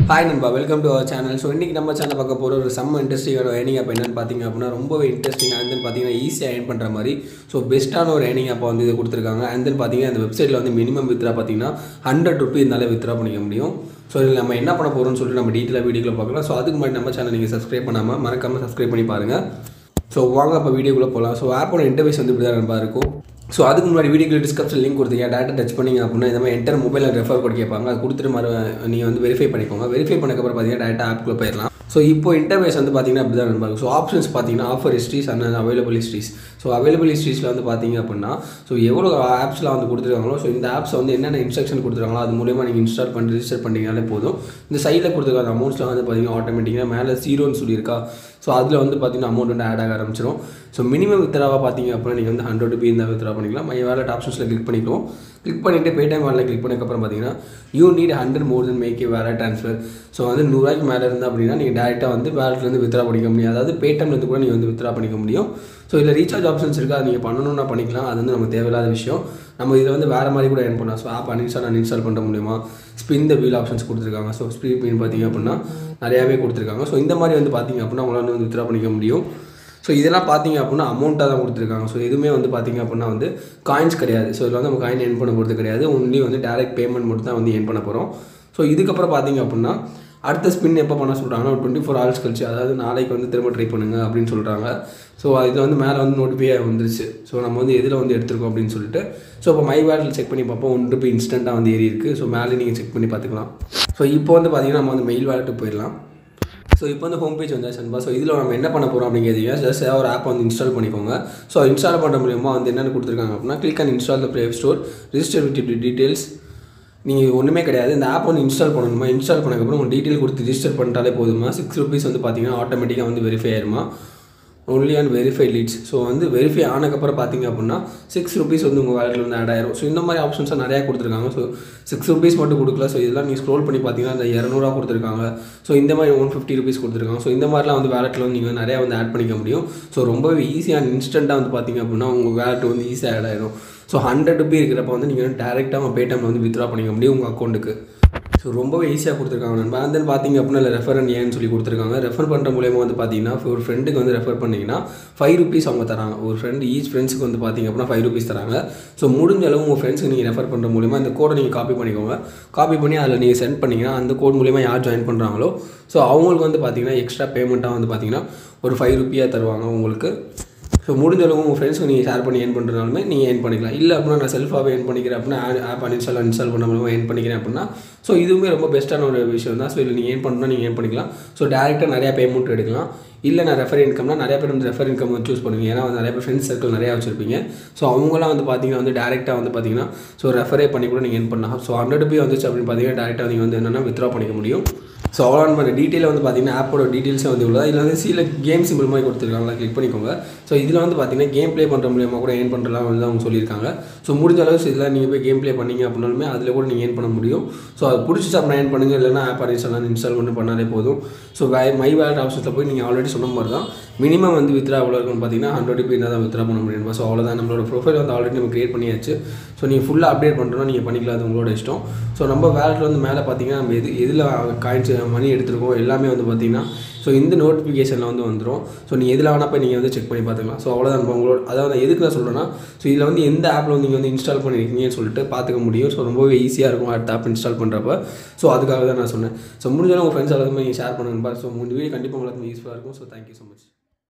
hi நண்பா welcome to our channel so இன்றைக்கி நம்ம சேனல் பார்க்க போகிற ஒரு செம்ம இன்ட்ரெஸ்டிங்கான ஏர்னிங் ஆப் என்னன்னு பார்த்தீங்க அப்படின்னா ரொம்பவே இன்ட்ரெஸ்டிங் அண்ட் தென் பார்த்தீங்கன்னா ஈஸியாக ஏர்ன் பண்ணுற மாதிரி ஸோ பெஸ்ட்டான ஒரு ஏர்னிங் ஆப்பை வந்து இது கொடுத்துருக்காங்க அண்ட் தென் பார்த்தீங்கன்னா அந்த வெப்சைட்டில் வந்து மினிமம் வித்ரா பார்த்தீங்கன்னா ஹண்ட்ரட் ருபி இருந்தாலே வித்ரா பண்ணிக்க முடியும் ஸோ இதில் நம்ம என்ன பண்ண போகிறோம்னு சொல்லிட்டு நம்ம டீட்டெயிலாக வீடியோவில் பார்க்கலாம் ஸோ அதுக்கு முன்னாடி நம்ம சேனல் நீங்கள் சப்ஸ்கிரைப் பண்ணாமல் மறக்காமல் சப்ஸ்கிரைப் பண்ணி பாருங்கள் ஸோ வாங்க அப்போ வீடியோக்குள்ளே போகலாம் ஸோ ஆப்போட இன்டர்வேஸ் வந்து இப்படி தான் நண்பா இருக்கும் ஸோ அதுக்கு முன்னாடி வீடியோக்கு டிஸ்கிரிப்ஷன் லிங்க் கொடுத்தீங்க டேட்டா டச் பண்ணிங்க அப்படின்னா இந்த மாதிரி என்டர் மொபைலில் ரெஃபர் கோட் கேட்பாங்க அது கொடுத்துட்டு மறு நீங்கள் வந்து வெரிஃபை பண்ணிக்கோங்க வெரிஃபை பண்ணக்கப்புறம் பார்த்தீங்கன்னா டேட்டா ஆப்க்குள்ளே போயிடலாம் ஸோ இப்போ இன்டர்வேஸ் வந்து பார்த்தீங்கன்னா அப்படி தான் நண்பா ஸோ ஆப்ஷன்ஸ் பார்த்தீங்கன்னா offer histories and available histories so available ஹிஸ்ட்ரிஸில் வந்து பார்த்தீங்க அப்படின்னா ஸோ எவ்வளோ ஆப்ஸ்லாம் வந்து கொடுத்துருக்காங்களோ ஸோ இந்த ஆப்ஸ் வந்து என்னென்ன இன்ஸ்ட்ரக்ஷன் கொடுத்துருக்காங்களோ அது மூலியமாக நீங்கள் இன்ஸ்டால் பண்ணி ரிஜிஸ்டர் பண்ணிங்கனாலே போதும் இந்த சைடில் கொடுத்துருக்க அமௌண்ட்ஸ்லாம் வந்து பார்த்தீங்கன்னா ஆட்டோமேட்டிக்காக மேலே ஜீரோன்னு சொல்லியிருக்கா ஸோ அதில் வந்து பார்த்தீங்கன்னா அமௌண்ட் வந்து ஆட் ஆக ஆரம்பிச்சிடும் ஸோ மினிமம் வித்ராவாக பார்த்தீங்க அப்படின்னா நீங்கள் வந்து ஹண்ட்ரட் ருபி இருந்தால் வித்ரா பண்ணிக்கலாம் மை வேலட் ஆப்ஷன்ஸில் கிளிக் பண்ணிக்கிறோம் கிளிக் பண்ணிவிட்டு பேடிஎம் வேலில் கிளிக் பண்ணக்கப்புறம் பார்த்தீங்கன்னா you need hundred more then make a wallet transfer so வந்து நூறுரூவாய்க்கு மேலே இருந்தால் அப்படின்னா நீங்கள் டேரெக்டாக வந்து வேலட்லேருந்து வித்ரா பண்ணிக்க முடியும் அதாவது பேடிஎம்லேருந்து கூட நீங்கள் வந்து வித்ரா பண்ணிக்க முடியும் ஸோ இதில் ரீசார்ஜ் ஆப்ஷன்ஸ் இருக்குது அது நீங்கள் பண்ணணும்னா பண்ணிக்கலாம் அது வந்து நமக்கு தேவையில்லாத விஷயம் நம்ம இதில் வந்து வேறு மாதிரி கூட ஏர்ன் பண்ணலாம் ஸோ ஆப் அன்இன்ஸ்டால் அன்இன்ஸ்டால் பண்ண முடியுமா ஸ்பின் த வீல் ஆப்ஷன்ஸ் கொடுத்துருக்காங்க ஸோ ஸ்பீட் பின் பார்த்தீங்க அப்படின்னா நிறையாவே கொடுத்துருக்காங்க ஸோ இந்த மாதிரி வந்து பார்த்தீங்க அப்படின்னா உங்களால் வந்து வித்ரா பண்ணிக்க முடியும் ஸோ இதெல்லாம் பார்த்தீங்க அப்படின்னா அமௌண்ட்டாக தான் கொடுத்துருக்காங்க ஸோ எதுவுமே வந்து பார்த்தீங்க அப்படின்னா வந்து காயின்ஸ் கிடையாது ஸோ இதில் வந்து நம்ம காயின் ஏர்ன் பண்ண போகிறது கிடையாது ஒன்லி வந்து டேரக்ட் பேமெண்ட் மட்டும் தான் வந்து ஏர்ன் பண்ண போகிறோம் ஸோ இதுக்கப்புறம் பார்த்தீங்க அப்படின்னா அடுத்த ஸ்பின் எப்போ பண்ண சொல்கிறாங்கன்னா ஒரு டுவெண்ட்டி ஃபோர் ஹவர்ஸ் கழிச்சு அதாவது நாளைக்கு வந்து திரும்ப ட்ரை பண்ணுங்க அப்படின்னு சொல்கிறாங்க ஸோ இதில் வந்து மேலே வந்து நோட்டிஃபை வந்துருச்சு ஸோ நம்ம வந்து எதில் வந்து எடுத்திருக்கோம் அப்படின்னு சொல்லிட்டு ஸோ இப்போ மை வேலில் செக் பண்ணி பார்ப்போம் ஒன் ருபி இன்ஸ்டண்ட்டாக வந்து ஏறி இருக்குது ஸோ மேலே நீங்கள் செக் பண்ணி பார்த்துக்கலாம் ஸோ இப்போ வந்து பார்த்தீங்கன்னா நம்ம வந்து மெயில் வேலெட்டு போயிடலாம் ஸோ இப்போ வந்து ஹோம் பேஜ் வந்தாச்சு நண்பா ஸோ இதில் நம்ம என்ன பண்ண போகிறோம் அப்படிங்கிறதையும் ஜஸ்ட் ஒரு ஆப் வந்து இன்ஸ்டால் பண்ணிக்கோங்க ஸோ இன்ஸ்டால் பண்ணுற மூலியமாக வந்து என்னென்ன கொடுத்துருக்காங்க அப்படின்னா click and install the play store register with details நீங்கள் ஒன்றுமே கிடையாது இந்த ஆப் வந்து இன்ஸ்டால் பண்ணணுமா இன்ஸ்டால் பண்ணக்கப்புறம் உங்கள் டீட்டெயில் கொடுத்து ரிஜிஸ்டர் பண்ணிட்டாலே போதுமா சிக்ஸ் ருபீஸ் வந்து பார்த்தீங்கன்னா ஆட்டோமேட்டிக்காக வந்து வெரிஃபை ஆயிருமா only on verify leads so வந்து வெரிஃபை ஆனக்கப்புறம் பார்த்தீங்க அப்படின்னா சிக்ஸ் ருபீஸ் வந்து உங்கள் வேலட்டில் வந்து ஆட் ஆயிரும் ஸோ இந்த மாதிரி ஆப்ஷன்ஸாக நிறையா கொடுத்துருக்காங்க ஸோ சிக்ஸ் ருபீஸ் மட்டும் கொடுக்கல ஸோ இதெல்லாம் நீங்கள் ஸ்க்ரோல் பண்ணி பார்த்தீங்கன்னா அந்த இரநூறுவா கொடுத்துருக்காங்க ஸோ இந்த மாதிரி ஒன் ஃபிஃப்டி ருபீஸ் கொடுத்துருக்காங்க ஸோ இந்த மாதிரிலாம் வந்து வேலட்டில் வந்து நீங்கள் நிறையா வந்து ஆட் பண்ணிக்க முடியும் ஸோ ரொம்பவே ஈஸியாக இன்ஸ்டண்ட்டாக வந்து பார்த்தீங்க அப்படின்னா உங்கள் வேலட் வந்து ஈஸியாக ஆட் ஆயிரும் ஸோ ஹண்ட்ரட் ருபி இருக்கிறப்ப வந்து நீங்கள் வந்து டேரெக்டாக பேடிஎம்ல வந்து வித்ரா பண்ணிக்க முடியும் உங்கள் அக்கௌண்ட்டுக்கு ஸோ ரொம்பவே ஈஸியாக கொடுத்துருக்காங்க நண்பா அண்ட் தென் பார்த்தீங்க அப்படின்னா இல்லை ரெஃபர் அண்ட் ஏன்னு சொல்லி கொடுத்துருக்காங்க ரெஃபர் பண்ணுற மூலியமாக வந்து பார்த்தீங்கன்னா ஒரு ஃப்ரெண்டுக்கு வந்து ரெஃபர் பண்ணிங்கன்னா ஃபைவ் ருபீஸ் அவங்க தராங்க ஒரு ஃப்ரெண்டு ஈச் ஃப்ரெண்ட்ஸுக்கு வந்து பார்த்தீங்க அப்படின்னா ஃபைவ் ருபீஸ் தராங்க ஸோ முடிஞ்ச அளவு உங்கள் ஃப்ரெண்ட்ஸுக்கு நீங்கள் ரெஃபர் பண்ணுற மூலியமாக இந்த கோடை நீங்கள் காப்பி பண்ணிக்கோங்க காப்பி பண்ணி அதில் நீங்கள் சென்ட் பண்ணிங்கன்னா அந்த கோட் மூலியமாக யார் ஜாயின் பண்ணுறாங்களோ ஸோ அவங்களுக்கு வந்து பார்த்தீங்கன்னா எக்ஸ்ட்ரா பேமெண்ட்டாக வந்து பார்த்தீங்கன்னா ஒரு ஃபைவ் ருப்பியாக தருவாங்க உங்களுக்கு ஸோ முடிஞ்ச அளவு உங்கள் ஃப்ரெண்ட்ஸ்க்கு நீங்கள் ஷேர் பண்ணி ஏர்ன் பண்ணுறதுனாலுமே நீங்கள் ஏர்ன் பண்ணிக்கலாம் இல்லை அப்படின்னா நான் செல்ஃபாகவே ஏர்ன் பண்ணிக்கிறேன் அப்படின்னா ஆப் அன்இன்ஸ்டால் அன்இன்ஸ்டால் பண்ண மூலமாக ஏர்ன் பண்ணிக்கிறேன் அப்படின்னா ஸோ இதுவுமே ரொம்ப பெஸ்ட்டான ஒரு விஷயம் தான் ஸோ இதில் நீங்கள் ஏர்ன் பண்ணணும்னா நீங்கள் ஏர்ன் பண்ணிக்கலாம் ஸோ டேரெக்டாக நிறையா பேமெண்ட் எடுக்கலாம் இல்லை நான் ரெஃபர் இன்கம்னா நிறைய பேர் வந்து ரெஃபர் இன்கம் வந்து சூஸ் பண்ணுவீங்க ஏன்னா வந்து நிறைய பேர் ஃப்ரெண்ட்ஸ் சர்க்கிள் நிறையா வச்சிருப்பீங்க ஸோ அவங்களாம் வந்து பார்த்தீங்கன்னா வந்து டேரெக்டாக வந்து பார்த்தீங்கன்னா ஸோ ரெஃபரே பண்ணி கூட நீங்கள் ஏர்ன் பண்ணலாம் ஸோ ஹண்ட்ரட் ருபி வந்துச்சு அப்படின்னு பார்த்தீங்கன்னா டேரெக்டாக நீங்கள் வந்து என்னென்னா வித்ரா பண்ணிக்க முடியும் ஸோ அவ்வளோ பண்ண டீட்டெயில் வந்து பார்த்தீங்கன்னா ஆப்போட டீட்டெயில்ஸே வந்து இவ்வளோ இதில் வந்து சில கேம் சிம்பிள் மாதிரி கொடுத்துருக்காங்களா கிளிக் பண்ணிக்கோங்க ஸோ இதில் வந்து பார்த்தீங்கன்னா கேம் ப்ளே பண்ணுற மூலியமாக கூட ஏர்ன் பண்ணுறலாம் வந்து அவங்க சொல்லியிருக்காங்க ஸோ முடிஞ்ச அளவு இதில் நீங்கள் போய் கேம் ப்ளே பண்ணீங்க அப்படின்னாலுமே அதில் கூட நீங்கள் ஏர்ன் பண்ண முடியும் ஸோ அது பிடிச்சிச்சு அப்படின்னா ஏர்ன் பண்ணுங்க இல்லைனா ஆப் இன்ஸ்டால் இன்ஸ்டால் பண்ணி பண்ணாலே போதும் ஸோ வை மை வேலட் ஆப்ஷன்ஸில் போய் நீங்கள் ஆல்ரெடி சொன்ன மாதிரி தான் மினிமம் வந்து வித்ரா எவ்வளோ இருக்குன்னு பார்த்தீங்கன்னா ஹண்ட்ரட் ருபி இருந்தால் தான் வித்ரா பண்ண முடியும் ஸோ அவ்வளோதான் நம்மளோட ப்ரொஃபைல் வந்து ஆல்ரெடி நம்ம கிரியேட் பண்ணியாச்சு ஸோ நீங்கள் ஃபுல்லாக அப்டேட் பண்ணுறோன்னா நீங்கள் பண்ணிக்கலாம் அது உங்களோட இஷ்டம் ஸோ நம்ம வேலட்டில் வந்து மேலே பார்த்தீங்கன்னா நம்ம எது எதில் காயின்ஸ் மணி எடுத்துருக்கோம் எல்லாமே வந்து பார்த்தீங்கன்னா ஸோ இந்த நோட்டிஃபிகேஷனில் வந்து வந்துடும் ஸோ நீங்கள் எதில் வேணால் போய் நீங்கள் வந்து செக் பண்ணி பார்த்துக்கலாம் ஸோ அவ்வளோதான் நம்ம உங்களோட அதாவது எதுக்கு நான் சொல்கிறேன்னா ஸோ இதில் வந்து எந்த ஆப்பில் வந்து நீங்கள் வந்து இன்ஸ்டால் பண்ணியிருக்கீங்கன்னு சொல்லிட்டு பார்த்துக்க முடியும் ஸோ ரொம்பவே ஈஸியாக இருக்கும் அடுத்த ஆப் இன்ஸ்டால் பண்ணுறப்ப ஸோ அதுக்காக தான் நான் சொன்னேன் ஸோ முடிஞ்சாலும் உங்கள் ஃப்ரெண்ட்ஸ் எல்லாருமே நீங்கள் ஷேர் பண்ணுங்க ஸோ மூணு வீடியோ கண்டிப்பாக உங்களுக்கு யூஸ்ஃபுல்லாக இருக்கும் ஸோ தேங்க்யூ ஸோ மச்